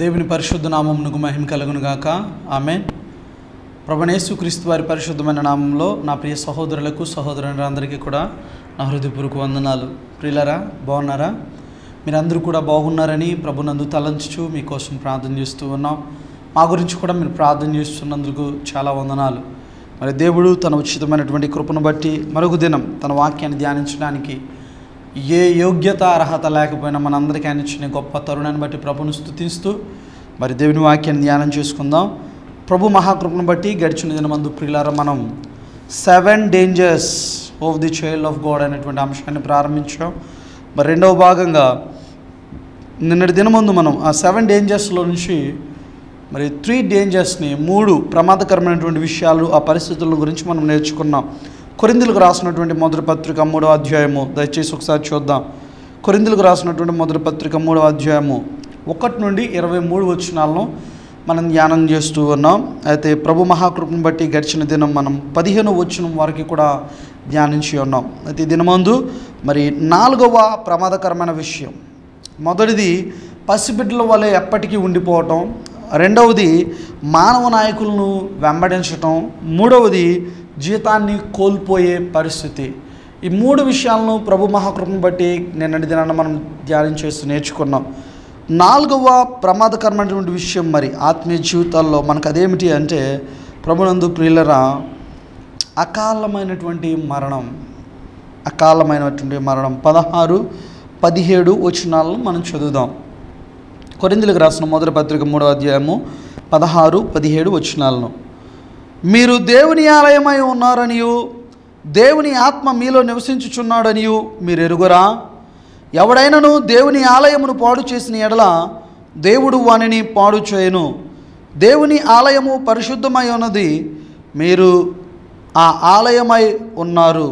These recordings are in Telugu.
దేవుని పరిశుద్ధ నామమునకు మహిమ కలుగును గాక ఆమె ప్రభనేసు క్రీస్తు వారి పరిశుద్ధమైన నామంలో నా ప్రియ సహోదరులకు సహోదరులందరికీ కూడా నా హృదయపూర్వక వందనాలు ప్రియులరా బాగున్నారా మీరందరూ కూడా బాగున్నారని ప్రభునందు తలంచుచు మీకోసం ప్రార్థన చేస్తూ ఉన్నాం మా గురించి కూడా మీరు ప్రార్థన చేస్తున్నందుకు చాలా వందనాలు మరి దేవుడు తన ఉచితమైనటువంటి కృపను బట్టి మరొక దినం తన వాక్యాన్ని ధ్యానించడానికి ఏ యోగ్యత అర్హత లేకపోయినా మనందరికీ ఆయన ఇచ్చిన గొప్ప తరుణాన్ని బట్టి ప్రభును స్థుతిస్తూ మరి దేవుని వాక్యాన్ని ధ్యానం చేసుకుందాం ప్రభు మహాకృపను బట్టి గడిచిన దినమందు ప్రియులార మనం seven dangers of the child of God అనేటువంటి అంశాన్ని ప్రారంభించాం మరి రెండవ భాగంగా నిన్నటి దినమందు మనం ఆ సెవెన్ డేంజర్స్లో నుంచి మరి త్రీ డేంజర్స్ని మూడు ప్రమాదకరమైనటువంటి విషయాలు ఆ పరిస్థితుల గురించి మనం నేర్చుకున్నాం కొరిందులకు రాసినటువంటి మొదటి పత్రిక మూడో అధ్యాయము దయచేసి ఒకసారి చూద్దాం కొరిందులకు రాసినటువంటి మొదటి పత్రిక మూడో అధ్యాయము ఒకటి నుండి ఇరవై మూడు వచనాలను మనం ధ్యానం చేస్తూ ఉన్నాం అయితే ప్రభు మహాకృపను బట్టి గడిచిన దినం మనం పదిహేను వచనం వరకు కూడా ధ్యానించి ఉన్నాం అయితే ఈ దినమందు మరి నాలుగవ ప్రమాదకరమైన విషయం మొదటిది పసిబిడ్డల వలె ఎప్పటికీ ఉండిపోవటం రెండవది మానవ నాయకులను వెంబడించటం మూడవది జీతాన్ని కోల్పోయే పరిస్థితి ఈ మూడు విషయాలను ప్రభు మహాకృపను బట్టి నిన్నటి దినాన్ని మనం ధ్యానం చేస్తూ నేర్చుకున్నాం నాలుగవ ప్రమాదకరమైనటువంటి విషయం మరి ఆత్మీయ జీవితాల్లో మనకు అదేమిటి అంటే ప్రభునందు ప్రియులరా అకాలమైనటువంటి మరణం అకాలమైనటువంటి మరణం పదహారు పదిహేడు వచనాలను మనం చదువుదాం కొరిందులకు రాసిన మొదటి పత్రిక మూడో అధ్యాయము పదహారు పదిహేడు వచనాలను మీరు దేవుని ఆలయమై ఉన్నారనియు దేవుని ఆత్మ మీలో నివసించుచున్నాడనియు మీరు ఎరుగురా ఎవడైనను దేవుని ఆలయమును పాడు చేసిన ఎడల దేవుడు వానిని పాడు చేయను దేవుని ఆలయము పరిశుద్ధమై ఉన్నది మీరు ఆ ఆలయమై ఉన్నారు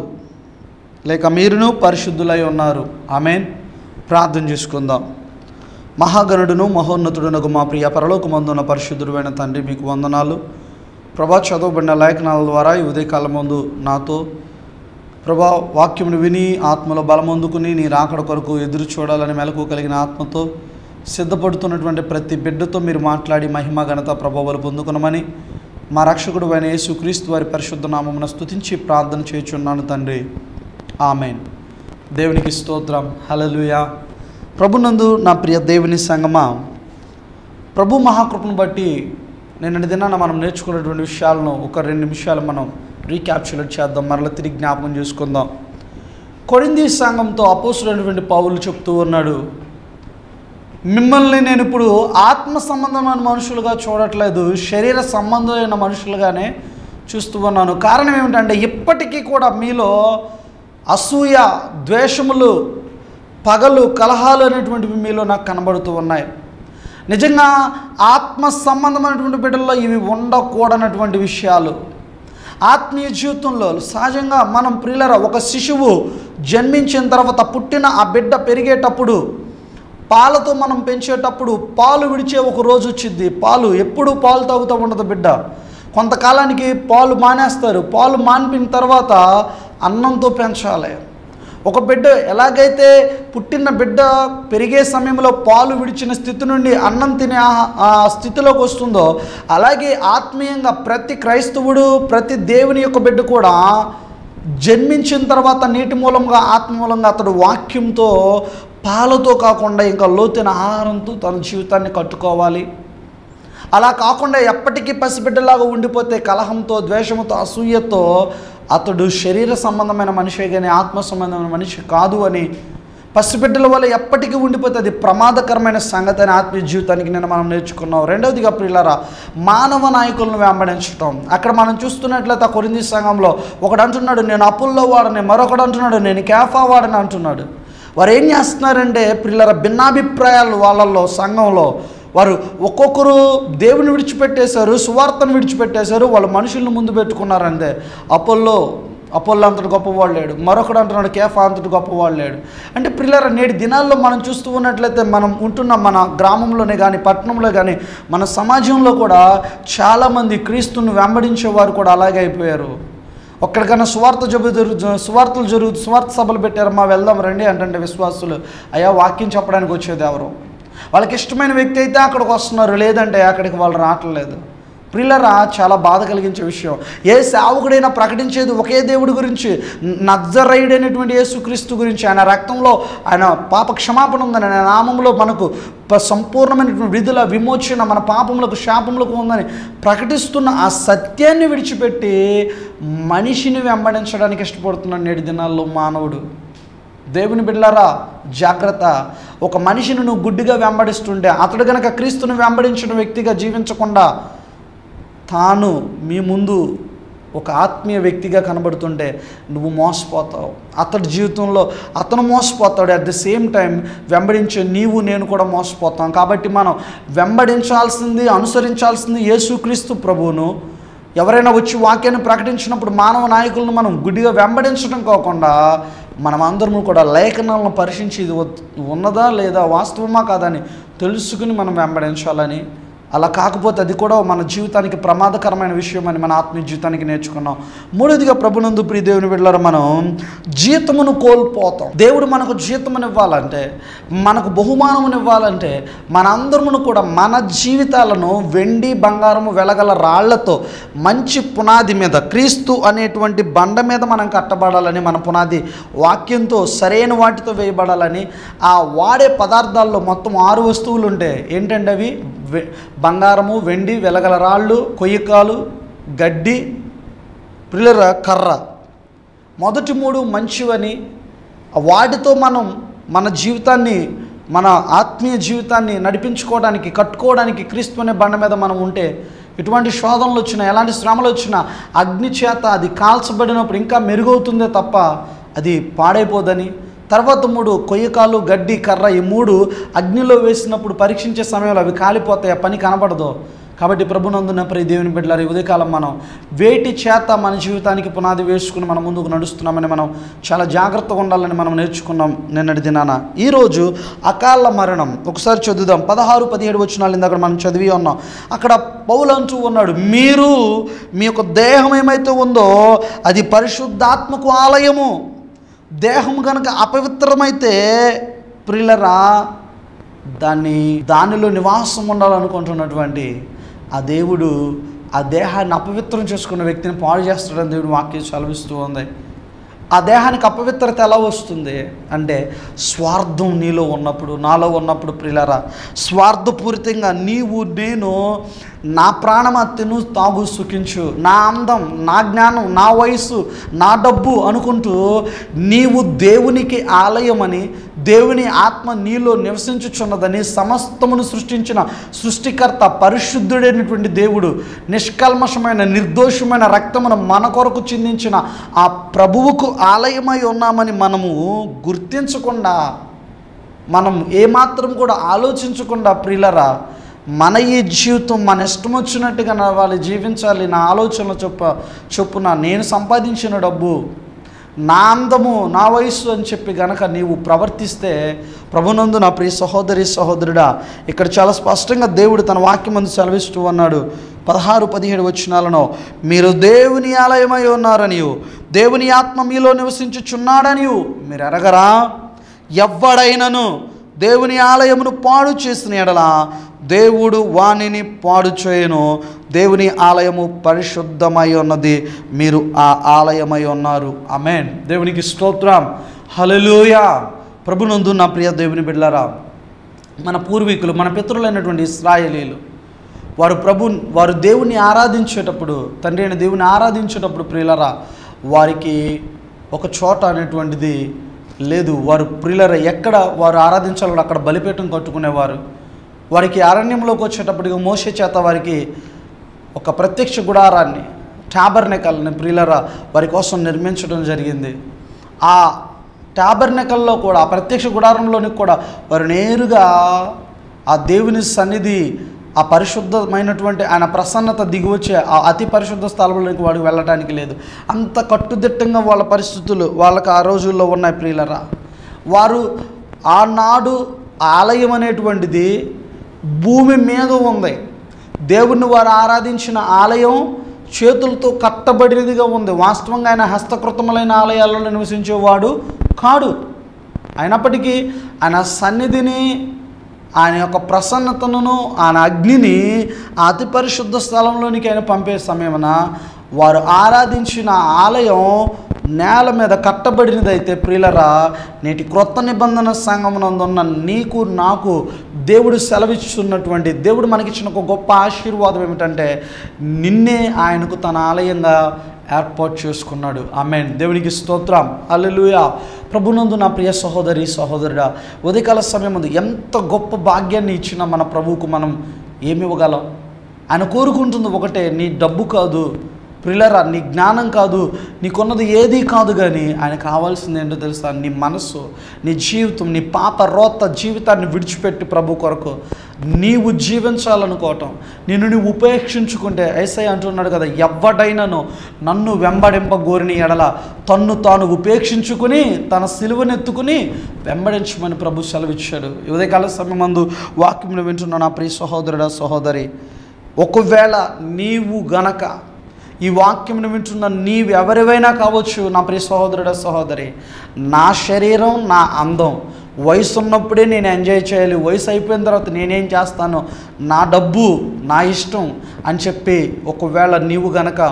లేక మీరును పరిశుద్ధులై ఉన్నారు ఆమెన్ ప్రార్థన చేసుకుందాం మహాగణుడును మహోన్నతుడునకు మా ప్రియ పరలోకమందున్న పరిశుద్ధుడైన తండ్రి మీకు వందనాలు ప్రభా చదవబడిన లేఖనాల ద్వారా ఈ ఉదయకాలం ముందు నాతో ప్రభా వాక్యమును విని ఆత్మలో బలమొందుకుని నీ రాకడ కొరకు ఎదురు చూడాలని మెలకు కలిగిన ఆత్మతో సిద్ధపడుతున్నటువంటి ప్రతి బిడ్డతో మీరు మాట్లాడి మహిమ ఘనత ప్రభావాలు పొందుకునమని మా రక్షకుడు అయిన యేసు క్రీస్తు వారి పరిశుద్ధ నామమున స్తుతించి ప్రార్థన చేయుచున్నాను తండ్రి ఆమెన్ దేవునికి స్తోత్రం హలలుయా ప్రభునందు నా ప్రియ దేవుని సంగమా ప్రభు మహాకృపను బట్టి నిన్నటి దినాన మనం నేర్చుకున్నటువంటి విషయాలను ఒక రెండు నిమిషాలు మనం రీక్యాప్చులేట్ చేద్దాం మరలా తిరిగి జ్ఞాపకం చేసుకుందాం కొరింది సంఘంతో అపోసుడైనటువంటి పౌలు చెప్తూ ఉన్నాడు మిమ్మల్ని నేను ఇప్పుడు ఆత్మ సంబంధమైన మనుషులుగా చూడట్లేదు శరీర సంబంధమైన మనుషులుగానే చూస్తూ ఉన్నాను కారణం ఏమిటంటే ఇప్పటికీ కూడా మీలో అసూయ ద్వేషములు పగలు కలహాలు అనేటువంటివి మీలో నాకు కనబడుతూ ఉన్నాయి నిజంగా ఆత్మ సంబంధమైనటువంటి బిడ్డల్లో ఇవి ఉండకూడనటువంటి విషయాలు ఆత్మీయ జీవితంలో సహజంగా మనం ప్రియులర ఒక శిశువు జన్మించిన తర్వాత పుట్టిన ఆ బిడ్డ పెరిగేటప్పుడు పాలతో మనం పెంచేటప్పుడు పాలు విడిచే ఒక రోజు వచ్చింది పాలు ఎప్పుడు పాలు తాగుతూ ఉండదు బిడ్డ కొంతకాలానికి పాలు మానేస్తారు పాలు మానిపిన తర్వాత అన్నంతో పెంచాలి ఒక బిడ్డ ఎలాగైతే పుట్టిన బిడ్డ పెరిగే సమయంలో పాలు విడిచిన స్థితి నుండి అన్నం తినే ఆ- ఆ స్థితిలోకి వస్తుందో అలాగే ఆత్మీయంగా ప్రతి క్రైస్తవుడు ప్రతి దేవుని యొక్క బిడ్డ కూడా జన్మించిన తర్వాత నీటి మూలంగా ఆత్మ మూలంగా అతడు వాక్యంతో పాలతో కాకుండా ఇంకా లోతైన ఆహారంతో తన జీవితాన్ని కట్టుకోవాలి అలా కాకుండా ఎప్పటికీ పసిబిడ్డలాగా ఉండిపోతే కలహంతో ద్వేషంతో అసూయతో అతడు శరీర సంబంధమైన మనిషి కానీ ఆత్మ సంబంధమైన మనిషి కాదు అని పసిబిడ్డల వల్ల ఎప్పటికీ ఉండిపోతే అది ప్రమాదకరమైన సంగతి అని ఆత్మీయ జీవితానికి నేను మనం నేర్చుకున్నాం రెండవదిగా ప్రియులారా మానవ నాయకులను వెంబడించటం అక్కడ మనం చూస్తున్నట్లయితే ఆ కొరింది సంఘంలో ఒకడు అంటున్నాడు నేను అప్పుల్లో వాడని మరొకడు అంటున్నాడు నేను కేఫా వాడని అంటున్నాడు వారు ఏం చేస్తున్నారంటే పిల్లల భిన్నాభిప్రాయాలు వాళ్ళల్లో సంఘంలో వారు ఒక్కొక్కరు దేవుని విడిచిపెట్టేశారు సువార్తను విడిచిపెట్టేశారు వాళ్ళు మనుషులను ముందు పెట్టుకున్నారు అంతే అపోల్లో అపోల్లో అంతటి గొప్పవాడు లేడు మరొకడు అంటున్నాడు కేఫా అంతటి గొప్పవాడు లేడు అంటే పిల్లల నేటి దినాల్లో మనం చూస్తూ ఉన్నట్లయితే మనం ఉంటున్న మన గ్రామంలోనే కానీ పట్టణంలో కానీ మన సమాజంలో కూడా చాలామంది క్రీస్తుని వెంబడించేవారు కూడా అలాగే అయిపోయారు ఒక్కడికన్నా సువార్త జబు జరుగు సువార్తలు జరుగు సువార్త సభలు పెట్టారు మా వెళ్దాం రండి అంటే విశ్వాసులు అయ్యా వాక్యం చెప్పడానికి వచ్చేది ఎవరు వాళ్ళకి ఇష్టమైన వ్యక్తి అయితే అక్కడికి వస్తున్నారు లేదంటే అక్కడికి వాళ్ళు రావట్లేదు ప్రిల్లరా చాలా బాధ కలిగించే విషయం ఏ సేవకుడైనా ప్రకటించేది ఒకే దేవుడి గురించి నజ్జరైడైనటువంటి యేసుక్రీస్తు గురించి ఆయన రక్తంలో ఆయన పాప క్షమాపణ ఉందని ఆయన నామంలో మనకు ప- సంపూర్ణమైనటువంటి విధుల విమోచన మన పాపములకు శాపములకు ఉందని ప్రకటిస్తున్న ఆ సత్యాన్ని విడిచిపెట్టి మనిషిని వెంబడించడానికి ఇష్టపడుతున్నాడు నేటి దినాల్లో మానవుడు దేవుని బిడ్డలారా జాగ్రత్త ఒక మనిషిని నువ్వు గుడ్డిగా వెంబడిస్తుంటే అతడు గనక క్రీస్తుని వెంబడించిన వ్యక్తిగా జీవించకుండా తాను మీ ముందు ఒక ఆత్మీయ వ్యక్తిగా కనబడుతుంటే నువ్వు మోసపోతావు అతడి జీవితంలో అతను మోసపోతాడు అట్ ది సేమ్ టైం వెంబడించే నీవు నేను కూడా మోసపోతాం కాబట్టి మనం వెంబడించాల్సింది అనుసరించాల్సింది యేసుక్రీస్తు ప్రభువును ఎవరైనా వచ్చి వాక్యాన్ని ప్రకటించినప్పుడు మానవ నాయకులను మనం గుడ్డిగా వెంబడించడం కాకుండా మనం అందరము కూడా లేఖనాలను పరీక్షించి ఇది ఉత్- ఉన్నదా లేదా వాస్తవమా కాదని తెలుసుకుని మనం వెంబడించాలని అలా కాకపోతే అది కూడా మన జీవితానికి ప్రమాదకరమైన విషయం అని మన ఆత్మీయ జీవితానికి నేర్చుకున్నాం మూడోదిగా ప్రభునందు ప్రియ దేవుని బిడ్డలారా మనం జీతమును కోల్పోతాం దేవుడు మనకు జీతమును ఇవ్వాలంటే మనకు బహుమానమును ఇవ్వాలంటే మనందరమును కూడా మన జీవితాలను వెండి బంగారము వెలగల రాళ్లతో మంచి పునాది మీద క్రీస్తు అనేటువంటి బండ మీద మనం కట్టబడాలని మన పునాది వాక్యంతో సరైన వాటితో వేయబడాలని ఆ వాడే పదార్థాల్లో మొత్తం ఆరు వస్తువులు ఉంటాయి ఏంటంటే అవి వె- బంగారము వెండి వెలగల రాళ్ళు కొయ్యకాలు గడ్డి ప్రిల్లర కర్ర మొదటి మూడు మంచివని వాటితో మనం మన జీవితాన్ని మన ఆత్మీయ జీవితాన్ని నడిపించుకోవడానికి కట్టుకోవడానికి క్రీస్తు అనే బండ మీద మనం ఉంటే ఎటువంటి శోధనలు వచ్చినా ఎలాంటి శ్రమలు వచ్చినా అగ్ని చేత అది కాల్చబడినప్పుడు ఇంకా మెరుగవుతుందే తప్ప అది పాడైపోదని తర్వాత మూడు కొయ్యకాలు గడ్డి కర్ర ఈ మూడు అగ్నిలో వేసినప్పుడు పరీక్షించే సమయంలో అవి కాలిపోతాయి ఆ పని కనబడదు కాబట్టి ప్రభునందున ప్రియ దేవుని బిడ్డలారు ఈ ఉదయకాలం మనం వేటి చేత మన జీవితానికి పునాది వేసుకుని మనం ముందుకు నడుస్తున్నామని మనం చాలా జాగ్రత్తగా ఉండాలని మనం నేర్చుకున్నాం నిన్నటి దినాన ఈరోజు అకాల మరణం ఒకసారి చదువుదాం పదహారు పదిహేడు వచ్చినాలు ఇందాక మనం చదివి ఉన్నాం అక్కడ పౌలు అంటూ ఉన్నాడు మీరు మీ యొక్క దేహం ఏమైతే ఉందో అది పరిశుద్ధాత్మకు ఆలయము దేహం కనుక అపవిత్రమైతే ప్రిల్లరా దాన్ని దానిలో నివాసం ఉండాలనుకుంటున్నటువంటి ఆ దేవుడు ఆ దేహాన్ని అపవిత్రం చేసుకున్న వ్యక్తిని పాడు చేస్తాడని దేవుడు వాక్యం చలవిస్తూ ఉంది ఆ దేహానికి అపవిత్రత ఎలా వస్తుంది అంటే స్వార్థం నీలో ఉన్నప్పుడు నాలో ఉన్నప్పుడు ప్రిలరా స్వార్థపూరితంగా నీవు నేను నా ప్రాణమా తిను తాగు సుఖించు నా అందం నా జ్ఞానం నా వయసు నా డబ్బు అనుకుంటూ నీవు దేవునికి ఆలయమని దేవుని ఆత్మ నీలో నివసించుచున్నదని సమస్తమును సృష్టించిన సృష్టికర్త పరిశుద్ధుడైనటువంటి దేవుడు నిష్కల్మషమైన నిర్దోషమైన రక్తమును మన కొరకు చిందించిన ఆ ప్రభువుకు ఆలయమై ఉన్నామని మనము గుర్తించకుండా మనం ఏమాత్రం కూడా ఆలోచించకుండా ప్రియులరా మన ఈ జీవితం మన ఇష్టం వచ్చినట్టుగా నా వాళ్ళు జీవించాలి నా ఆలోచనల చొప్ప చొప్పున నేను సంపాదించిన డబ్బు నా అందము నా వయస్సు అని చెప్పి గనక నీవు ప్రవర్తిస్తే ప్రభునందు నా ప్రియ సహోదరి సహోదరుడా ఇక్కడ చాలా స్పష్టంగా దేవుడు తన వాక్యం అందు సెలవిస్తూ అన్నాడు పదహారు పదిహేడు వచ్చినాలను మీరు దేవుని ఆలయమై ఉన్నారనియు దేవుని ఆత్మ మీలో నివసించుచున్నాడనియు మీరు ఎరగరా ఎవ్వడైనను దేవుని ఆలయమును పాడు చేసిన ఎడల దేవుడు వాణిని పాడు చేయను దేవుని ఆలయము పరిశుద్ధమై ఉన్నది మీరు ఆ ఆలయమై ఉన్నారు ఆమెన్ దేవునికి స్తోత్రం హల్లెలూయా ప్రభునందు నా ప్రియ దేవుని బిడ్డలారా మన పూర్వీకులు మన పితరులైనటువంటి ఇస్రాయేలీలు వారు ప్రభు వారు దేవుని ఆరాధించేటప్పుడు తండ్రి అయిన దేవుని ఆరాధించేటప్పుడు ప్రియులరా వారికి ఒక చోట అనేటువంటిది లేదు వారు ప్రియులర ఎక్కడ వారు ఆరాధించాలో అక్కడ బలిపీఠం కట్టుకునేవారు వారికి అరణ్యంలోకి వచ్చేటప్పటికి మోసే చేత వారికి ఒక ప్రత్యక్ష గుడారాన్ని టాబర్నెకల్ని ప్రియులర వారి కోసం నిర్మించడం జరిగింది ఆ టాబర్నెకల్లో కూడా ఆ ప్రత్యక్ష గుడారంలోనికి కూడా వారు నేరుగా ఆ దేవుని సన్నిధి ఆ పరిశుద్ధమైనటువంటి ఆయన ప్రసన్నత దిగివచ్చే ఆ అతి పరిశుద్ధ స్థలంలోకి వాడికి వెళ్ళటానికి లేదు అంత కట్టుదిట్టంగా వాళ్ళ పరిస్థితులు వాళ్ళకి ఆ రోజుల్లో ఉన్నాయి ప్రియులరా వారు ఆనాడు ఆలయం అనేటువంటిది భూమి మీద ఉంది దేవుణ్ణి వారు ఆరాధించిన ఆలయం చేతులతో కట్టబడినదిగా ఉంది వాస్తవంగా ఆయన హస్తకృతములైన ఆలయాలలో నివసించేవాడు కాడు అయినప్పటికీ ఆయన సన్నిధిని ఆయన యొక్క ప్రసన్నతను ఆయన అగ్నిని ఆ అతి పరిశుద్ధ స్థలంలోనికి ఆయన పంపే సమయమున వారు ఆరాధించిన ఆలయం నేల మీద కట్టబడినదైతే ప్రియులరా నేటి క్రొత్త నిబంధన సంఘమునందున్న నీకు నాకు దేవుడు సెలవిస్తున్నటువంటి దేవుడు మనకిచ్చిన ఒక గొప్ప ఆశీర్వాదం ఏమిటంటే నిన్నే ఆయనకు తన ఆలయంగా ఏర్పాటు చేసుకున్నాడు ఆమె దేవునికి స్తోత్రం అల్లెలుయా ప్రభునందు నా ప్రియ సహోదరి సహోదరుడా ఉదయకాల సమయం ముందు ఎంత గొప్ప భాగ్యాన్ని ఇచ్చిన మన ప్రభువుకు మనం ఏమి ఇవ్వగలం ఆయన కోరుకుంటుంది ఒకటే నీ డబ్బు కాదు ప్రిలరా నీ జ్ఞానం కాదు నీకున్నది ఏదీ కాదు కానీ ఆయన కావాల్సింది ఏంటో తెలుసా నీ మనస్సు నీ జీవితం నీ పాప రోత జీవితాన్ని విడిచిపెట్టి ప్రభు కొరకు నీవు జీవించాలనుకోవటం నిన్ను నువ్వు ఉపేక్షించుకుంటే ఐసై అంటున్నాడు కదా ఎవడైనాను నన్ను వెంబడింప గోరిని ఎడల తన్ను తాను ఉపేక్షించుకుని తన సిలువనెత్తుకుని వెంబడించమని ప్రభు సెలవిచ్చాడు ఉదయకాల సమయమందు వాక్యమును వింటున్న నా ప్రియ సహోదరుడా సహోదరి ఒకవేళ నీవు గనక ఈ వాక్యమును వింటున్న నీవు ఎవరివైనా కావచ్చు నా ప్రియ సహోదరుడ సహోదరి నా శరీరం నా అందం వయసు ఉన్నప్పుడే నేను ఎంజాయ్ చేయాలి వయసు అయిపోయిన తర్వాత నేనేం చేస్తాను నా డబ్బు నా ఇష్టం అని చెప్పి ఒకవేళ నీవు గనక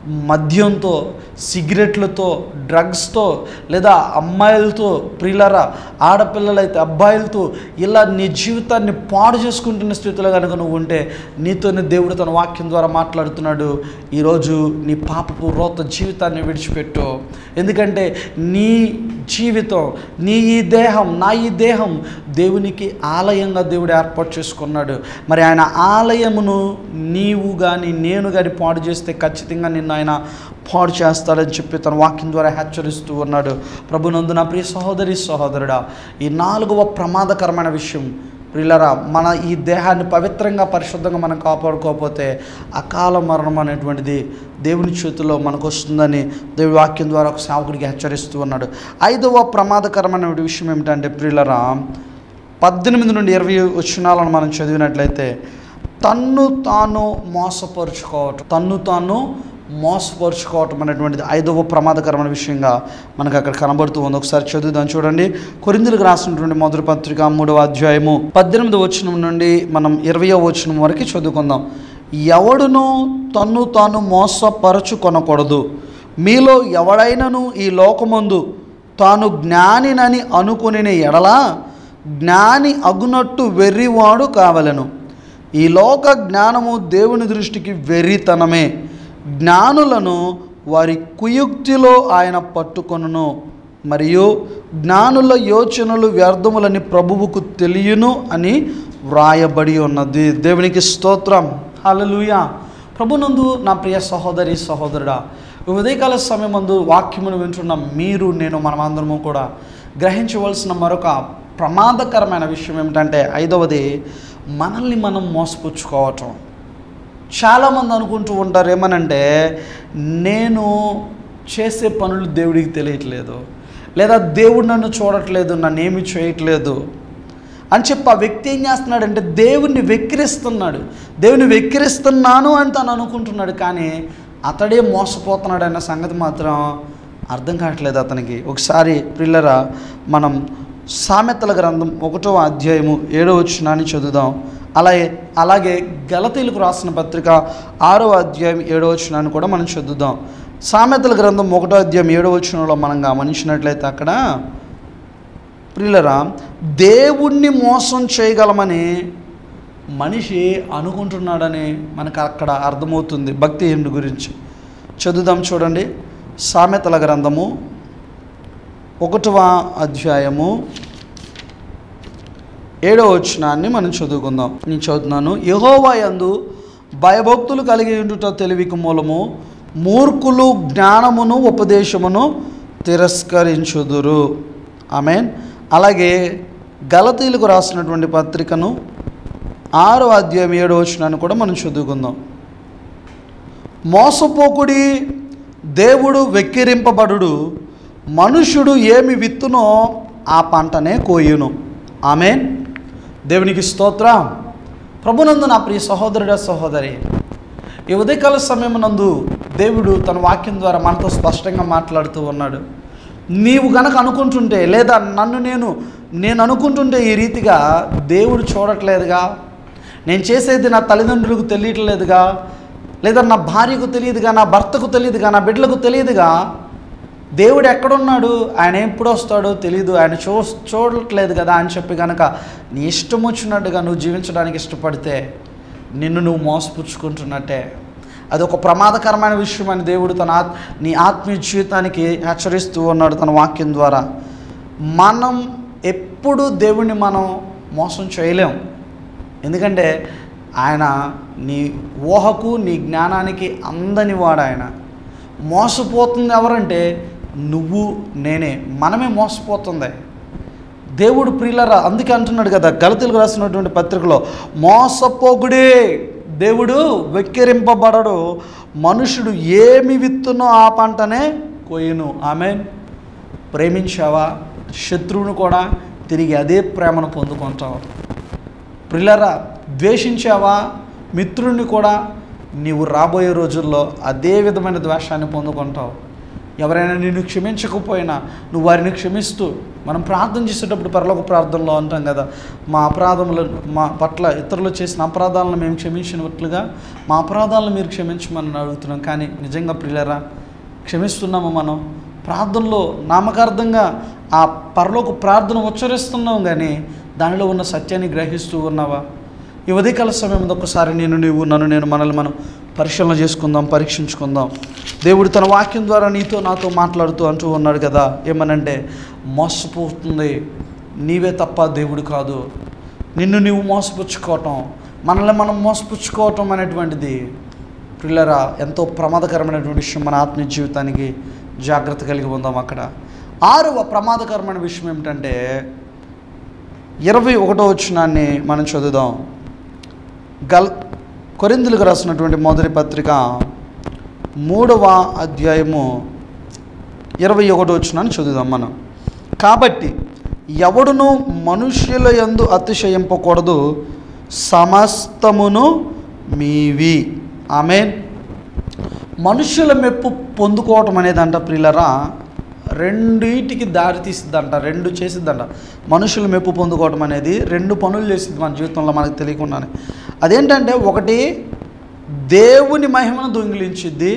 మద్యంతో సిగరెట్లతో డ్రగ్స్తో లేదా అమ్మాయిలతో ప్రియులరా ఆడపిల్లలైతే అబ్బాయిలతో ఇలా నీ జీవితాన్ని పాడు చేసుకుంటున్న స్థితిలో కనుక నువ్వు ఉంటే నీతోనే దేవుడు తన వాక్యం ద్వారా మాట్లాడుతున్నాడు ఈరోజు నీ పాపపు రోత జీవితాన్ని విడిచిపెట్టు ఎందుకంటే నీ జీవితం నీ ఈ దేహం నా ఈ దేహం దేవునికి ఆలయంగా దేవుడు ఏర్పాటు చేసుకున్నాడు మరి ఆయన ఆలయమును నీవు కానీ నేను కానీ పాడు చేస్తే ఖచ్చితంగా నిన్ను ఆయన పాడు చేస్తాడని చెప్పి తన వాక్యం ద్వారా హెచ్చరిస్తూ ఉన్నాడు ప్రభునందు నా ప్రియ సహోదరి సహోదరుడా ఈ నాలుగవ ప్రమాదకరమైన విషయం ప్రియులరా మన ఈ దేహాన్ని పవిత్రంగా పరిశుద్ధంగా మనం కాపాడుకోకపోతే అకాల మరణం అనేటువంటిది దేవుని చేతిలో మనకు వస్తుందని దేవుడి వాక్యం ద్వారా ఒక సేవకుడికి హెచ్చరిస్తూ ఉన్నాడు ఐదవ ప్రమాదకరమైన విషయం ఏమిటంటే ప్రియులరా పద్దెనిమిది నుండి ఇరవై వచ్చినాలను మనం చదివినట్లయితే తన్ను తాను మోసపరుచుకోవటం తన్ను తాను మోసపరుచుకోవటం అనేటువంటిది ఐదవ ప్రమాదకరమైన విషయంగా మనకు అక్కడ కనబడుతూ ఉంది ఒకసారి చదువుదాం చూడండి కొరిందులకు రాసినటువంటి మొదటి పత్రిక మూడవ అధ్యాయము పద్దెనిమిది వచనం నుండి మనం ఇరవయో వచనం వరకు చదువుకుందాం ఎవడును తన్ను తాను మోసపరచుకొనకూడదు మీలో ఎవడైనను ఈ లోకమందు తాను జ్ఞానినని అనుకుని ఎడలా జ్ఞాని అగునట్టు వెర్రివాడు కావలను ఈ లోక జ్ఞానము దేవుని దృష్టికి వెర్రితనమే జ్ఞానులను వారి కుయుక్తిలో ఆయన పట్టుకొనును మరియు జ్ఞానుల యోచనలు వ్యర్థములని ప్రభువుకు తెలియను అని వ్రాయబడి ఉన్నది దేవునికి స్తోత్రం హల్లెలూయా ప్రభునందు నా ప్రియ సహోదరి సహోదరుడా ఈ ఉదయకాల సమయమందు వాక్యమును వింటున్న మీరు నేను మనమందరము కూడా గ్రహించవలసిన మరొక ప్రమాదకరమైన విషయం ఏమిటంటే ఐదవది మనల్ని మనం మోసపుచ్చుకోవటం చాలామంది అనుకుంటూ ఉంటారు ఏమనంటే నేను చేసే పనులు దేవుడికి తెలియట్లేదు లేదా దేవుడు నన్ను చూడట్లేదు నన్ను ఏమి చేయట్లేదు అని చెప్పి ఆ వ్యక్తి ఏం చేస్తున్నాడంటే దేవుణ్ణి వెక్కిరిస్తున్నాడు దేవుని వెక్కిరిస్తున్నాను అని తను అనుకుంటున్నాడు కానీ అతడే మోసపోతున్నాడు అన్న సంగతి మాత్రం అర్థం కావట్లేదు అతనికి ఒకసారి పిల్లరా మనం సామెతల గ్రంథం ఒకటో అధ్యాయము ఏడో వచ్చినాన్ని చదువుదాం అలాగే అలాగే గలతీలకు రాసిన పత్రిక ఆరో అధ్యాయం ఏడో వచ్చినాన్ని కూడా మనం చదువుదాం సామెతల గ్రంథం ఒకటో అధ్యాయం ఏడో వచ్చినంలో మనం గమనించినట్లయితే అక్కడ ప్రియులరా దేవుణ్ణి మోసం చేయగలమని మనిషి అనుకుంటున్నాడని మనకు అక్కడ అర్థమవుతుంది భక్తి ఏంటి గురించి చదువుదాం చూడండి సామెతల గ్రంథము ఒకటవ అధ్యాయము ఏడవ వచనాన్ని మనం చదువుకుందాం నేను చదువుతున్నాను యహోవా యందు భయభక్తులు కలిగి ఉండుట తెలివికి మూలము మూర్ఖులు జ్ఞానమును ఉపదేశమును తిరస్కరించుదురు ఆమెన్ అలాగే గలతీలకు రాసినటువంటి పత్రికను ఆరో అధ్యాయం ఏడో వచనాన్ని కూడా మనం చదువుకుందాం మోసపోకుడి దేవుడు వెక్కిరింపబడుడు మనుష్యుడు ఏమి విత్తునో ఆ పంటనే కోయును ఆమెన్ దేవునికి స్తోత్రం ప్రభునందు నా ప్రియ సహోదరుడ సహోదరి ఈ ఉదయకాల సమయం నందు దేవుడు తన వాక్యం ద్వారా మనతో స్పష్టంగా మాట్లాడుతూ ఉన్నాడు నీవు గనక అనుకుంటుంటే లేదా నన్ను నేను నేను అనుకుంటుంటే ఈ రీతిగా దేవుడు చూడట్లేదుగా నేను చేసేది నా తల్లిదండ్రులకు తెలియట్లేదుగా లేదా నా భార్యకు తెలియదుగా నా భర్తకు తెలియదుగా నా బిడ్డలకు తెలియదుగా దేవుడు ఎక్కడున్నాడు ఆయన ఎప్పుడు వస్తాడో తెలియదు ఆయన చూ చూడట్లేదు కదా అని చెప్పి కనుక నీ ఇష్టం వచ్చినట్టుగా నువ్వు జీవించడానికి ఇష్టపడితే నిన్ను నువ్వు మోసపుచ్చుకుంటున్నట్టే అది ఒక ప్రమాదకరమైన విషయం అని దేవుడు తన ఆత్ నీ ఆత్మీయ జీవితానికి హెచ్చరిస్తూ ఉన్నాడు తన వాక్యం ద్వారా మనం ఎప్పుడు దేవుణ్ణి మనం మోసం చేయలేం ఎందుకంటే ఆయన నీ ఊహకు నీ జ్ఞానానికి అందని వాడు ఆయన మోసపోతుంది ఎవరంటే నువ్వు నేనే మనమే మోసపోతుంది దేవుడు ప్రియులరా అందుకే అంటున్నాడు కదా గలతీలకు రాసినటువంటి పత్రికలో మోసపోగుడే దేవుడు వెక్కిరింపబడడు మనుషుడు ఏమి విత్తునో ఆ పంటనే కొయ్యను ఆమె ప్రేమించావా శత్రువును కూడా తిరిగి అదే ప్రేమను పొందుకుంటావు ప్రిలరా ద్వేషించావా మిత్రుడిని కూడా నీవు రాబోయే రోజుల్లో అదే విధమైన ద్వేషాన్ని పొందుకుంటావు ఎవరైనా నిన్ను క్షమించకపోయినా నువ్వు వారిని క్షమిస్తూ మనం ప్రార్థన చేసేటప్పుడు పరలోక ప్రార్థనలో అంటాం కదా మా అపరాధములు మా పట్ల ఇతరులు చేసిన అపరాధాలను మేము క్షమించినట్లుగా మా అపరాధాలను మీరు క్షమించమని అడుగుతున్నాం కానీ నిజంగా ప్రియులరా క్షమిస్తున్నాము మనం ప్రార్థనలో నామకార్థంగా ఆ పరలోక ప్రార్థన ఉచ్చరిస్తున్నాం కానీ దానిలో ఉన్న సత్యాన్ని గ్రహిస్తూ ఉన్నావా ఈ ఉదయకాల సమయం ఒక్కసారి నేను నీవు నన్ను నేను మనల్ని మనం పరిశీలన చేసుకుందాం పరీక్షించుకుందాం దేవుడు తన వాక్యం ద్వారా నీతో నాతో మాట్లాడుతూ అంటూ ఉన్నాడు కదా ఏమనంటే మోసపోతుంది నీవే తప్ప దేవుడు కాదు నిన్ను నీవు మోసపుచ్చుకోవటం మనల్ని మనం మోసపుచ్చుకోవటం అనేటువంటిది పిల్లరా ఎంతో ప్రమాదకరమైనటువంటి విషయం మన ఆత్మీయ జీవితానికి జాగ్రత్త కలిగి ఉందాం అక్కడ ఆరవ ప్రమాదకరమైన విషయం ఏమిటంటే ఇరవై ఒకటో వచ్చినాన్ని మనం చదువుదాం గల్ కొరిందులకు రాసినటువంటి మొదటి పత్రిక మూడవ అధ్యాయము ఇరవై ఒకటో వచ్చినాన్ని చదువుదాం మనం కాబట్టి ఎవడును మనుష్యుల యందు అతిశయింపకూడదు సమస్తమును మీవి ఆమె మనుషుల మెప్పు పొందుకోవటం అనేది అంట ప్రియులరా రెండింటికి దారి తీసిద్దంట రెండు చేసిద్దంట మనుషుల మెప్పు పొందుకోవటం అనేది రెండు పనులు చేసిద్ది మన జీవితంలో మనకు తెలియకుండానే అదేంటంటే ఒకటి దేవుని మహిమను దొంగిలించిద్ది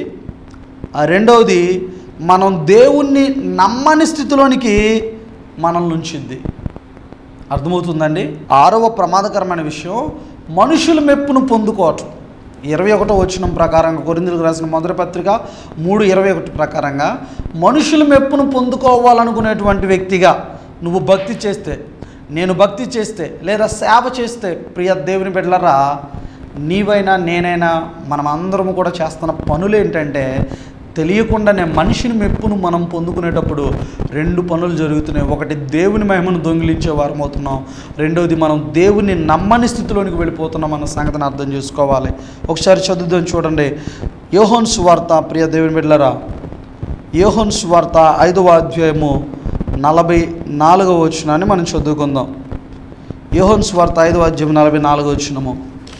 ఆ రెండవది మనం దేవుణ్ణి నమ్మని స్థితిలోనికి మనల్ని ఉంచిద్ది అర్థమవుతుందండి ఆరవ ప్రమాదకరమైన విషయం మనుషుల మెప్పును పొందుకోవటం ఇరవై ఒకటో వచ్చిన ప్రకారంగా కొరిందులకు రాసిన మొదటి పత్రిక మూడు ఇరవై ఒకటి ప్రకారంగా మనుషుల మెప్పును పొందుకోవాలనుకునేటువంటి వ్యక్తిగా నువ్వు భక్తి చేస్తే నేను భక్తి చేస్తే లేదా సేవ చేస్తే ప్రియ దేవుని బిడ్డలరా నీవైనా నేనైనా మనం అందరం కూడా చేస్తున్న పనులు ఏంటంటే తెలియకుండానే మనిషిని మెప్పును మనం పొందుకునేటప్పుడు రెండు పనులు జరుగుతున్నాయి ఒకటి దేవుని మహిమను దొంగిలించే వారం అవుతున్నాం రెండవది మనం దేవుని నమ్మని స్థితిలోనికి వెళ్ళిపోతున్నాం అన్న సంగతిని అర్థం చేసుకోవాలి ఒకసారి చదువుదాం చూడండి యోహోన్ సువార్త ప్రియ దేవుని బిడ్డలరా యోహోన్ సువార్త ఐదవ అధ్యాయము నలభై నాలుగవ వచ్చినాన్ని మనం చదువుకుందాం యోహోన్ సువార్త ఐదవ అధ్యాయం నలభై నాలుగవ వచ్చినము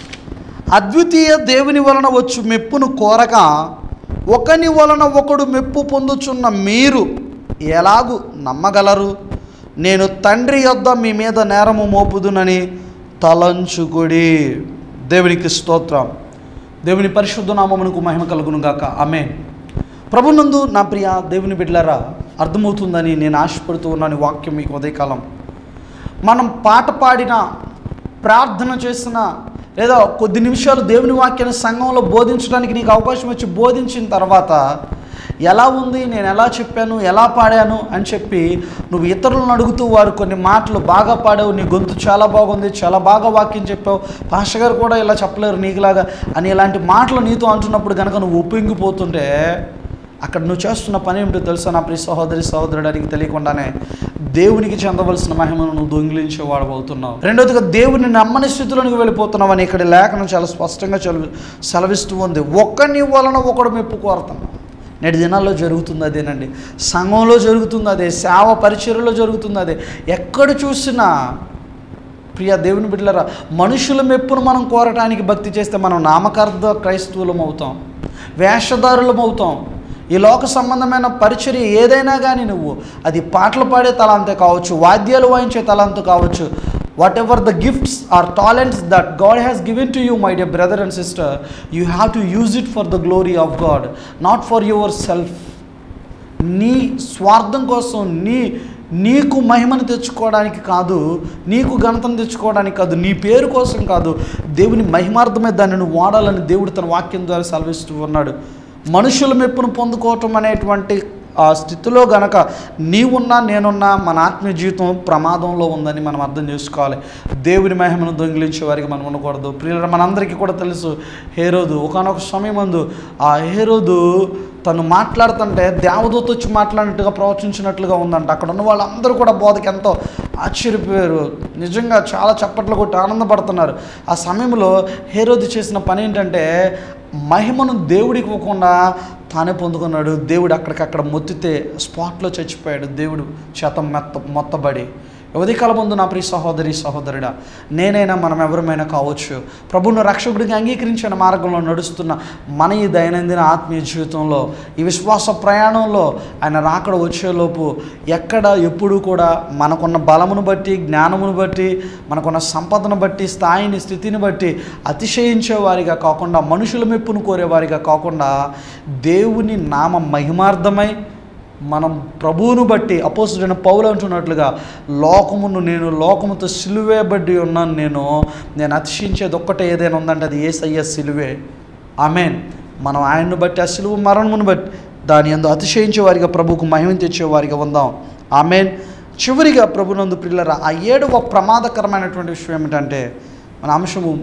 అద్వితీయ దేవుని వలన వచ్చు మెప్పును కోరక ఒకని వలన ఒకడు మెప్పు పొందుచున్న మీరు ఎలాగు నమ్మగలరు నేను తండ్రి యొద్ద మీ మీద నేరము మోపుదునని తలంచుకుడి దేవునికి స్తోత్రం దేవుని పరిశుద్ధ నామమునకు మహిమ కలుగును గాక ఆమె ప్రభునందు నా ప్రియ దేవుని బిడ్డలారా అర్థమవుతుందని నేను ఆశపడుతూ ఉన్నాను ఈ వాక్యం మీకు ఉదయకాలం మనం పాట పాడిన ప్రార్థన చేసిన లేదా కొద్ది నిమిషాలు దేవుని వాక్యాన్ని సంఘంలో బోధించడానికి నీకు అవకాశం వచ్చి బోధించిన తర్వాత ఎలా ఉంది నేను ఎలా చెప్పాను ఎలా పాడాను అని చెప్పి నువ్వు ఇతరులను అడుగుతూ వారు కొన్ని మాటలు బాగా పాడావు నీ గొంతు చాలా బాగుంది చాలా బాగా వాక్యం చెప్పావు పాష గారు కూడా ఇలా చెప్పలేరు నీకులాగా అని ఇలాంటి మాటలు నీతో అంటున్నప్పుడు కనుక నువ్వు ఉప్పొంగిపోతుంటే అక్కడ నువ్వు చేస్తున్న పని ఏమిటో తెలుసా నా ప్రియ సహోదరి సహోదరుడానికి తెలియకుండానే దేవునికి చెందవలసిన మహిమను నువ్వు దొంగిలించేవాడు అవుతున్నావు రెండోదిగా దేవుని నమ్మని స్థితిలోనికి వెళ్ళిపోతున్నావు అని ఇక్కడ లేఖనం చాలా స్పష్టంగా చలు సెలవిస్తూ ఉంది ఒక్కని వలన ఒకడు మెప్పు కోరుతున్నావు నేటి దినాల్లో జరుగుతుంది అదేనండి సంఘంలో జరుగుతుంది అదే సేవ పరిచర్యలో జరుగుతుంది అదే ఎక్కడ చూసినా ప్రియ దేవుని బిడ్డలరా మనుషుల మెప్పును మనం కోరటానికి భక్తి చేస్తే మనం నామకార్థ క్రైస్తవులం అవుతాం వేషధారులం అవుతాం ఈ లోక సంబంధమైన పరిచర్య ఏదైనా కానీ నువ్వు అది పాటలు పాడే తలాంతే కావచ్చు వాద్యాలు వాయించే తలాంతు కావచ్చు whatever the gifts are talents that God has given to you my dear brother and sister you have to use it for the glory of God not for yourself నీ స్వార్థం కోసం నీ నీకు మహిమను తెచ్చుకోవడానికి కాదు నీకు ఘనతను తెచ్చుకోవడానికి కాదు నీ పేరు కోసం కాదు దేవుని మహిమార్థమే దాన్ని నువ్వు వాడాలని దేవుడు తన వాక్యం ద్వారా సెలవిస్తూ ఉన్నాడు మనుషుల మెప్పును పొందుకోవటం అనేటువంటి ఆ స్థితిలో గనక నీవున్నా నేనున్నా మన ఆత్మీయ జీవితం ప్రమాదంలో ఉందని మనం అర్థం చేసుకోవాలి దేవుని మహిమను దొంగిలించే వారికి మనం ఉండకూడదు ప్రియుల మనందరికీ కూడా తెలుసు హేరోదు ఒకనొక సమయం ముందు ఆ హేరోదు తను మాట్లాడుతుంటే దేవదూత వచ్చి మాట్లాడినట్టుగా ప్రవచించినట్లుగా ఉందంట అక్కడ ఉన్న వాళ్ళందరూ కూడా బోధకి ఎంతో ఆశ్చర్యపోయారు నిజంగా చాలా చప్పట్లు కొట్టి ఆనందపడుతున్నారు ఆ సమయంలో హేరోది చేసిన పని ఏంటంటే మహిమను దేవుడికి ఇవ్వకుండా తానే పొందుకున్నాడు దేవుడు అక్కడికక్కడ మొత్తితే స్పాట్లో చచ్చిపోయాడు దేవుడు చేత మెత్త మొత్తబడి ఉదయకాల ముందు నా ప్రియ సహోదరి సహోదరుడా నేనైనా మనం ఎవరమైనా కావచ్చు ప్రభువును రక్షకుడిగా అంగీకరించిన మార్గంలో నడుస్తున్న మన ఈ దైనందిన ఆత్మీయ జీవితంలో ఈ విశ్వాస ప్రయాణంలో ఆయన రాకడ వచ్చేలోపు ఎక్కడ ఎప్పుడు కూడా మనకున్న బలమును బట్టి జ్ఞానమును బట్టి మనకున్న సంపదను బట్టి స్థాయిని స్థితిని బట్టి అతిశయించే వారిగా కాకుండా మనుషుల మెప్పును కోరేవారిగా కాకుండా దేవుని నామ మహిమార్థమై మనం ప్రభువును బట్టి అపోసుడైన పౌలు అంటున్నట్లుగా లోకమును నేను లోకముతో సిలువేయబడి ఉన్నాను నేను నేను అతిశించేది ఒక్కటే ఏదైనా ఉందంటే అది ఏసయ్య సిలువే ఆమెన్ మనం ఆయన్ను బట్టి ఆ సిలువ మరణమును బట్టి దాని ఎందు అతిశయించే వారిగా ప్రభువుకు మహిమ తెచ్చే వారిగా ఉందాం ఆమెన్ చివరిగా ప్రభునందు పిల్లరా ఆ ఏడవ ప్రమాదకరమైనటువంటి విషయం ఏమిటంటే మన అంశము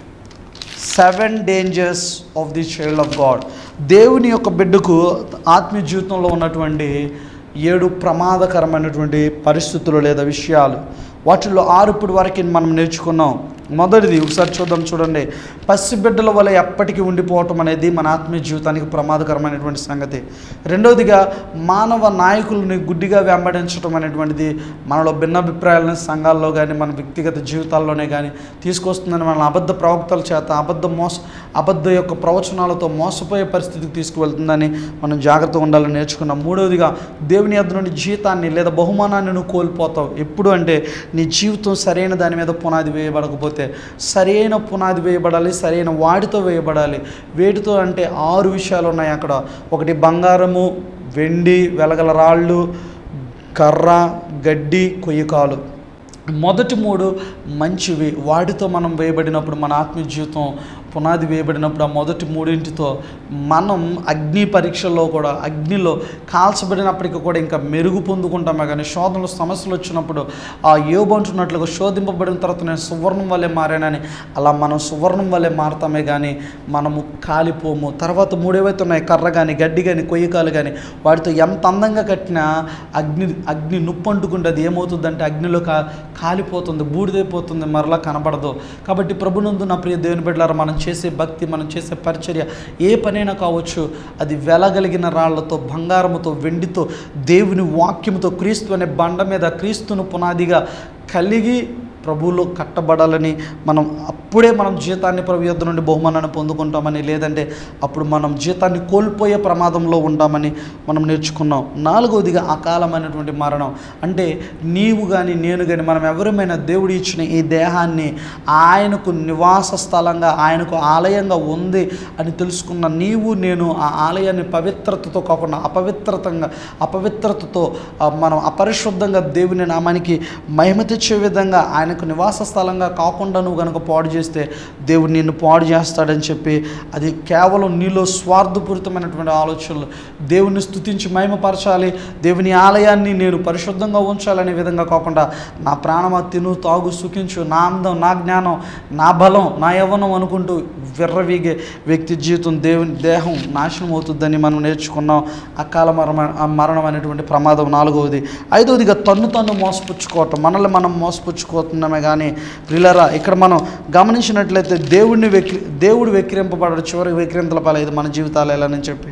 seven dangers of the child of God దేవుని యొక్క బిడ్డకు ఆత్మీయ జీవితంలో ఉన్నటువంటి ఏడు ప్రమాదకరమైనటువంటి పరిస్థితులు లేదా విషయాలు వాటిల్లో ఆరు ఇప్పుడు వరకు మనం నేర్చుకున్నాం మొదటిది ఒకసారి చూద్దాం చూడండి పసిబిడ్డల వల్ల ఎప్పటికీ ఉండిపోవటం అనేది మన ఆత్మీయ జీవితానికి ప్రమాదకరమైనటువంటి సంగతి రెండవదిగా మానవ నాయకులని గుడ్డిగా వెంబడించడం అనేటువంటిది మనలో భిన్నాభిప్రాయాలను సంఘాల్లో కానీ మన వ్యక్తిగత జీవితాల్లోనే కానీ తీసుకొస్తుందని మన అబద్ధ ప్రవక్తల చేత అబద్ధ మోస అబద్ధ యొక్క ప్రవచనాలతో మోసపోయే పరిస్థితికి తీసుకువెళ్తుందని మనం జాగ్రత్తగా ఉండాలని నేర్చుకున్నాం మూడవదిగా దేవుని యొద్ద నుండి జీతాన్ని లేదా బహుమానాన్ని నువ్వు కోల్పోతావు ఎప్పుడు అంటే నీ జీవితం సరైన దాని మీద పునాది వేయబడకపోతే సరైన పునాది వేయబడాలి సరైన వాటితో వేయబడాలి వేటితో అంటే ఆరు విషయాలు ఉన్నాయి అక్కడ ఒకటి బంగారము వెండి వెలగల రాళ్ళు కర్ర గడ్డి కొయ్యకాలు మొదటి మూడు మంచివి వాటితో మనం వేయబడినప్పుడు మన ఆత్మీయ జీవితం పునాది వేయబడినప్పుడు ఆ మొదటి మూడింటితో మనం అగ్ని పరీక్షల్లో కూడా అగ్నిలో కాల్చబడినప్పటికీ కూడా ఇంకా మెరుగు పొందుకుంటామే కానీ శోధనలు సమస్యలు వచ్చినప్పుడు ఆ యోబు అంటున్నట్లుగా శోధింపబడిన తర్వాత నేను సువర్ణం వల్లే మారానని అలా మనం సువర్ణం వల్లే మారతామే కానీ మనము కాలిపోము తర్వాత మూడేవైతే ఉన్నాయి కర్ర కానీ గడ్డి కానీ కొయ్యకాలు కానీ వాటితో ఎంత అందంగా కట్టినా అగ్ని అగ్ని నుప్పు అంటుకుంటే అది ఏమవుతుందంటే అగ్నిలో కా కాలిపోతుంది బూడిదైపోతుంది మరలా కనబడదు కాబట్టి ప్రభునందు నా ప్రియ దేవుని బిడ్డలారా మనం చేసే భక్తి మనం చేసే పరిచర్య ఏ పనైనా కావచ్చు అది వెలగలిగిన రాళ్లతో బంగారముతో వెండితో దేవుని వాక్యముతో క్రీస్తు అనే బండ మీద క్రీస్తును పునాదిగా కలిగి ప్రభువులో కట్టబడాలని మనం అప్పుడే మనం జీతాన్ని ప్రభు యొద్ద నుండి బహుమానాన్ని పొందుకుంటామని లేదంటే అప్పుడు మనం జీతాన్ని కోల్పోయే ప్రమాదంలో ఉంటామని మనం నేర్చుకున్నాం నాలుగవదిగా అకాలమైనటువంటి మరణం అంటే నీవు కానీ నేను కానీ మనం ఎవరమైనా దేవుడు ఇచ్చిన ఈ దేహాన్ని ఆయనకు నివాస స్థలంగా ఆయనకు ఆలయంగా ఉంది అని తెలుసుకున్న నీవు నేను ఆ ఆలయాన్ని పవిత్రతతో కాకుండా అపవిత్రతంగా అపవిత్రతతో ఆ, మనం అపరిశుద్ధంగా దేవుని నామానికి మహిమ తెచ్చే విధంగా ఆయనకు నివాస స్థలంగా కాకుండా నువ్వు కనుక పాడు చేస్తే దేవుడు నిన్ను పాడు చేస్తాడని చెప్పి అది కేవలం నీలో స్వార్థపూరితమైనటువంటి ఆలోచనలు దేవుని స్తుతించి మహిమపరచాలి దేవుని ఆలయాన్ని నేను పరిశుద్ధంగా ఉంచాలనే విధంగా కాకుండా నా ప్రాణమా తిను తాగు సుఖించు నా అందం నా జ్ఞానం నా బలం నా యవ్వనం అనుకుంటూ విర్రవీగే వ్యక్తి జీవితం దేవుని దేహం నాశనం అవుతుందని మనం నేర్చుకున్నాం అకాల మరణ ఆ మరణం అనేటువంటి ప్రమాదం నాలుగవది ఐదవదిగా తన్ను తన్ను మోసపుచ్చుకోవటం మనల్ని మనం మోసపుచ్చుకోతున్నామే కానీ ప్రిలరా ఇక్కడ మనం గమనించినట్లయితే దేవుడిని వెక్కి దేవుడు వెక్కిరింపబడడు చివరికి వెక్కిరింతల పాలైదు మన జీవితాలు ఎలా అని చెప్పి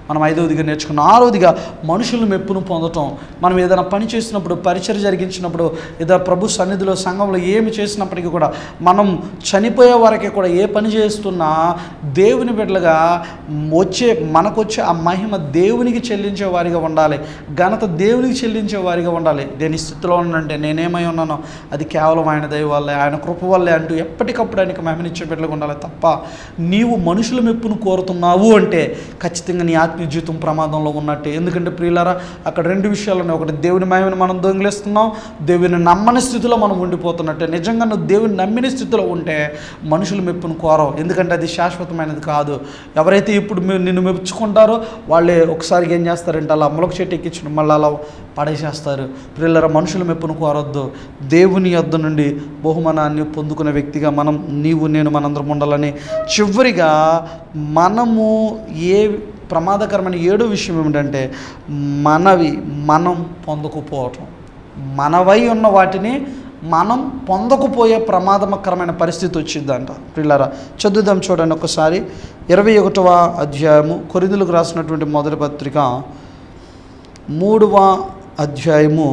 మనం ఐదవదిగా నేర్చుకున్నాం ఆరవదిగా మనుషుల మెప్పును పొందటం మనం ఏదైనా పని చేసినప్పుడు పరిచయం జరిగించినప్పుడు ఏదైనా ప్రభు సన్నిధిలో సంఘంలో ఏమి చేసినప్పటికీ కూడా మనం చనిపోయే వరకే కూడా ఏ పని చేస్తున్నా దేవుని బిడ్డలుగా వచ్చే మనకొచ్చే ఆ మహిమ దేవునికి చెల్లించే వారిగా ఉండాలి ఘనత దేవునికి చెల్లించే వారిగా ఉండాలి దేని స్థితిలో ఉండంటే నేనేమై ఉన్నానో అది కేవలం ఆయన దయ వల్లే ఆయన కృప వల్లే అంటూ ఎప్పటికప్పుడు ఆయనకి మహిమనిచ్చే బిడ్డలుగా ఉండాలి తప్ప నీవు మనుషుల మెప్పును కోరుతున్నావు అంటే ఖచ్చితంగా నీ ఆత్మీయ జీవితం ప్రమాదంలో ఉన్నట్టే ఎందుకంటే ప్రియులారా అక్కడ రెండు విషయాలు ఉన్నాయి ఒకటి దేవుని మహిమని మనం దొంగిలిస్తున్నాం దేవుని నమ్మని స్థితిలో మనం ఉండిపోతున్నట్టే నిజంగా నువ్వు దేవుని నమ్మిన స్థితిలో ఉంటే మనుషుల మెప్పును కోరవు ఎందుకంటే అది శాశ్వతమైనది కాదు ఎవరైతే ఇప్పుడు మీరు నిన్ను మెచ్చుకుంటారో వాళ్ళే ఒకసారి ఏం చేస్తారంటే అలా మొలక చెట్టు ఎక్కించడం మళ్ళీ అలా పడేసేస్తారు పిల్లల మనుషుల మెప్పును కోరొద్దు దేవుని యొద్ద నుండి బహుమానాన్ని పొందుకునే వ్యక్తిగా మనం నీవు నేను మనందరం ఉండాలని చివరిగా మనము ఏ ప్రమాదకరమైన ఏడో విషయం ఏమిటంటే మనవి మనం పొందకపోవటం మనవై ఉన్న వాటిని మనం పొందకపోయే ప్రమాదకరమైన పరిస్థితి వచ్చిందంట పిల్లరా చదువుదాం చూడండి ఒకసారి ఇరవై ఒకటవ అధ్యాయము కొరిందులకు రాసినటువంటి మొదటి పత్రిక మూడవ అధ్యాయము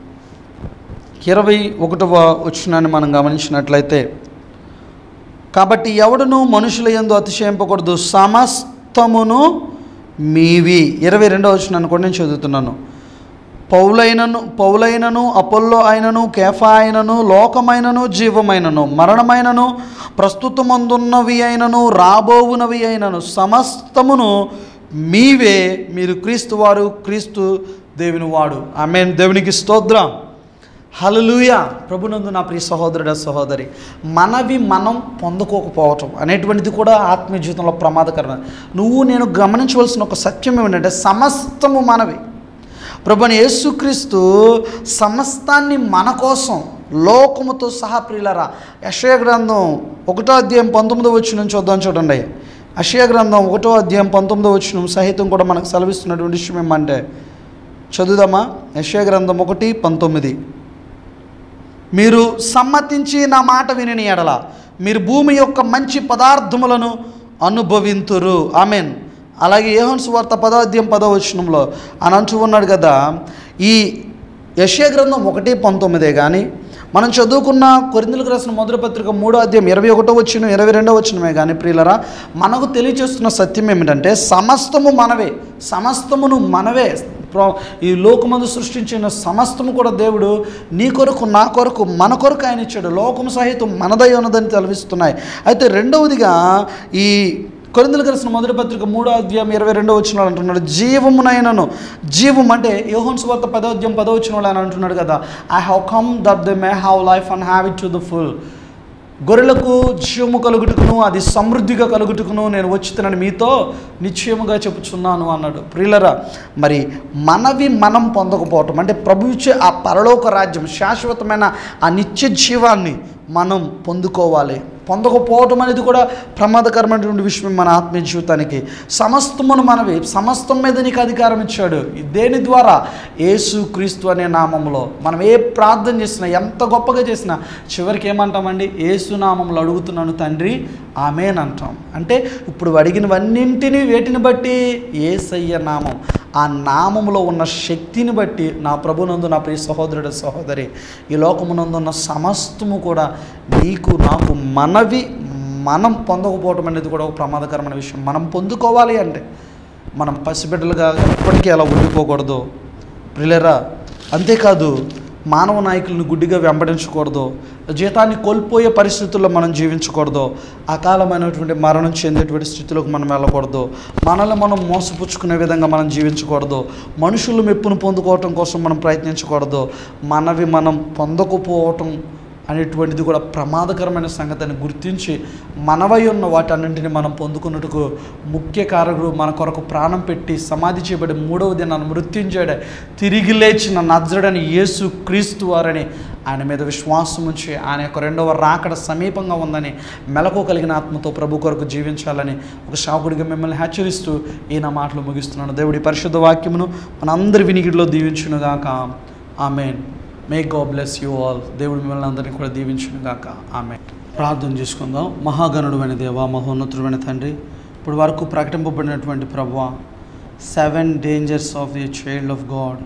ఇరవై ఒకటవ వచ్చినాన్ని మనం గమనించినట్లయితే కాబట్టి ఎవడును మనుషుల యందు అతిశయింపకూడదు సమస్తమును మీవి ఇరవై రెండవ వచ్చినాన్ని కూడా నేను చదువుతున్నాను పౌలైనను పౌలైనను అపోల్లో అయినను కేఫా అయినను లోకమైనను జీవమైనను మరణమైనను ప్రస్తుతమందున్నవి అయినను రాబోవునవి అయినను సమస్తమును మీవే మీరు క్రీస్తు వారు క్రీస్తు దేవుని వాడు ఆమె దేవునికి స్తోత్రం హలలుయ ప్రభునందు నా ప్రియ సహోదరుడ సహోదరి మనవి మనం పొందుకోకపోవటం అనేటువంటిది కూడా ఆత్మీయ జీవితంలో ప్రమాదకరం నువ్వు నేను గమనించవలసిన ఒక సత్యం ఏమిటంటే సమస్తము మనవి ప్రభుని యేసుక్రీస్తు సమస్తాన్ని మన కోసం లోకముతో సహా ప్రియులరా యశయ గ్రంథం ఒకటో అధ్యాయం పంతొమ్మిదో వచ్చి నుంచి చూద్దాం చూడండి అషయ గ్రంథం ఒకటో అధ్యాయం పంతొమ్మిదో వచ్చిన సహితం కూడా మనకు సెలవిస్తున్నటువంటి విషయం ఏమంటే చదువుదామా యశయ గ్రంథం ఒకటి పంతొమ్మిది మీరు సమ్మతించి నా మాట విని ఎడల మీరు భూమి యొక్క మంచి పదార్థములను అనుభవింతురు ఆమెన్ అలాగే యోహన్ సువార్త పదో అధ్యాయం పదో వచనంలో అని అంటూ ఉన్నాడు కదా ఈ యశ్య గ్రంథం ఒకటి పంతొమ్మిదే కానీ మనం చదువుకున్న కొరిందులకు రాసిన మొదటి పత్రిక మూడో అధ్యాయం ఇరవై ఒకటో వచ్చిన ఇరవై రెండో వచ్చినమే కానీ ప్రియులరా మనకు తెలియచేస్తున్న సత్యం ఏమిటంటే సమస్తము మనవే సమస్తమును మనవే ప్ర- ఈ లోకమందు సృష్టించిన సమస్తము కూడా దేవుడు నీ కొరకు నా కొరకు మన కొరకు ఆయన ఇచ్చాడు లోకం సహితం మనదై ఉన్నదని తెలివిస్తున్నాయి అయితే రెండవదిగా ఈ కొరిందులు కలిసిన మొదటి పత్రిక మూడో అధ్యాయం ఇరవై రెండో వచ్చిన అంటున్నాడు జీవమునైనను జీవం అంటే యోహన్ స్వార్త పదో అధ్యాయం పదో వచ్చిన వాళ్ళు ఆయన అంటున్నాడు కదా I have come that they may have life and have it to the full గొర్రెలకు జీవము కలుగుటకును అది సమృద్ధిగా కలుగుటకును నేను వచ్చితున్నాను మీతో నిశ్చయముగా చెప్పుచున్నాను అన్నాడు ప్రియులరా మరి మనవి మనం పొందకపోవటం అంటే ప్రభు ఇచ్చే ఆ పరలోక రాజ్యం శాశ్వతమైన ఆ నిత్య జీవాన్ని మనం పొందుకోవాలి పొందకపోవటం అనేది కూడా ప్రమాదకరమైనటువంటి విషయం మన ఆత్మీయ జీవితానికి సమస్తమును మనవి సమస్తం మీద నీకు అధికారం ఇచ్చాడు దేని ద్వారా యేసు క్రీస్తు అనే నామంలో మనం ఏ ప్రార్థన చేసినా ఎంత గొప్పగా చేసినా చివరికి ఏమంటామండి యేసు నామంలో అడుగుతున్నాను తండ్రి ఆమెన్ అంటాం అంటే ఇప్పుడు అడిగినవన్నింటినీ వేటిని బట్టి ఏసయ్య నామం ఆ నామములో ఉన్న శక్తిని బట్టి నా ప్రభునందు నా ప్రియ సహోదరుడు సహోదరి ఈ లోకమునందు ఉన్న సమస్తము కూడా నీకు నాకు మనవి మనం పొందకపోవటం అనేది కూడా ఒక ప్రమాదకరమైన విషయం మనం పొందుకోవాలి అంటే మనం పసిబిడ్డలుగా ఎప్పటికీ అలా ఉండిపోకూడదు ప్రియులరా అంతేకాదు మానవ నాయకులను గుడ్డిగా వెంబడించకూడదు జీతాన్ని కోల్పోయే పరిస్థితుల్లో మనం జీవించకూడదు అకాలమైనటువంటి మరణం చెందేటువంటి స్థితిలోకి మనం వెళ్ళకూడదు మనల్ని మనం మోసపుచ్చుకునే విధంగా మనం జీవించకూడదు మనుషులు మెప్పును పొందుకోవటం కోసం మనం ప్రయత్నించకూడదు మనవి మనం పొందకపోవటం అనేటువంటిది కూడా ప్రమాదకరమైన సంగతిని గుర్తించి మనవై ఉన్న వాటన్నింటిని మనం పొందుకున్నట్టుకు ముఖ్య కారకుడు మన కొరకు ప్రాణం పెట్టి సమాధి చేయబడి మూడవ దినాన్ని మృత్యుంచాడు తిరిగి లేచిన నజ్రడని యేసు క్రీస్తు వారని ఆయన మీద విశ్వాసం ఉంచి ఆయన యొక్క రెండవ రాకడ సమీపంగా ఉందని మెలకు కలిగిన ఆత్మతో ప్రభు కొరకు జీవించాలని ఒక శాకుడిగా మిమ్మల్ని హెచ్చరిస్తూ ఈ నా మాటలు ముగిస్తున్నాను దేవుడి పరిశుద్ధ వాక్యమును మనందరి వినికిడిలో దీవించునుగాక ఆమెన్ మే గా బ్లెస్ యూ ఆల్ దేవుడు మిమ్మల్ని అందరినీ కూడా దీవించును గాక ఆమె ప్రార్థన చేసుకుందాం మహాగణుడు దేవ మహోన్నతుడైన తండ్రి ఇప్పుడు వరకు ప్రకటింపబడినటువంటి ప్రభువ seven dangers of the child of God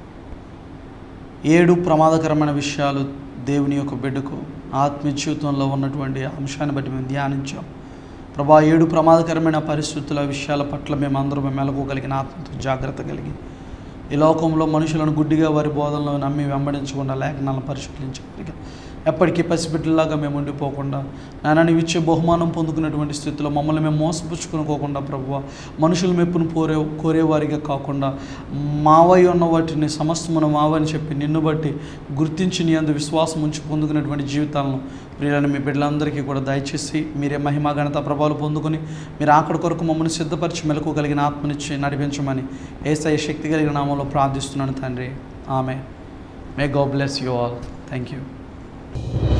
ఏడు ప్రమాదకరమైన విషయాలు దేవుని యొక్క బిడ్డకు ఆత్మీయ జీవితంలో ఉన్నటువంటి అంశాన్ని బట్టి మేము ధ్యానించాం ప్రభా ఏడు ప్రమాదకరమైన పరిస్థితుల విషయాల పట్ల మేము అందరం మెలకోగలిగిన ఆత్మతో జాగ్రత్త కలిగి ఈ లోకంలో మనుషులను గుడ్డిగా వారి బోధనలో నమ్మి వెంబడించకుండా లేఖనాలను పరిశీలించగలిగా ఎప్పటికీ పసిబిడ్డలాగా మేము ఉండిపోకుండా నాన్న నీవు ఇచ్చే బహుమానం పొందుకున్నటువంటి స్థితిలో మమ్మల్ని మేము మోసపుచ్చుకోనుకోకుండా ప్రభువ మనుషుల మెప్పును కోరే కోరేవారిగా కాకుండా మావై ఉన్న వాటిని సమస్తమును మావని చెప్పి నిన్ను బట్టి గుర్తించి నీ అందు విశ్వాసం ఉంచి పొందుకున్నటువంటి జీవితాలను ప్రియులను మీ బిడ్డలందరికీ కూడా దయచేసి మీరే మహిమ ఘనత ప్రభావాలు పొందుకొని మీరు ఆకడి కొరకు మమ్మల్ని సిద్ధపరిచి మెలకోగలిగిన ఆత్మనిచ్చి నడిపించమని ఏసఐ శక్తి కలిగిన నామంలో ప్రార్థిస్తున్నాను తండ్రి ఆమె may God bless you all thank you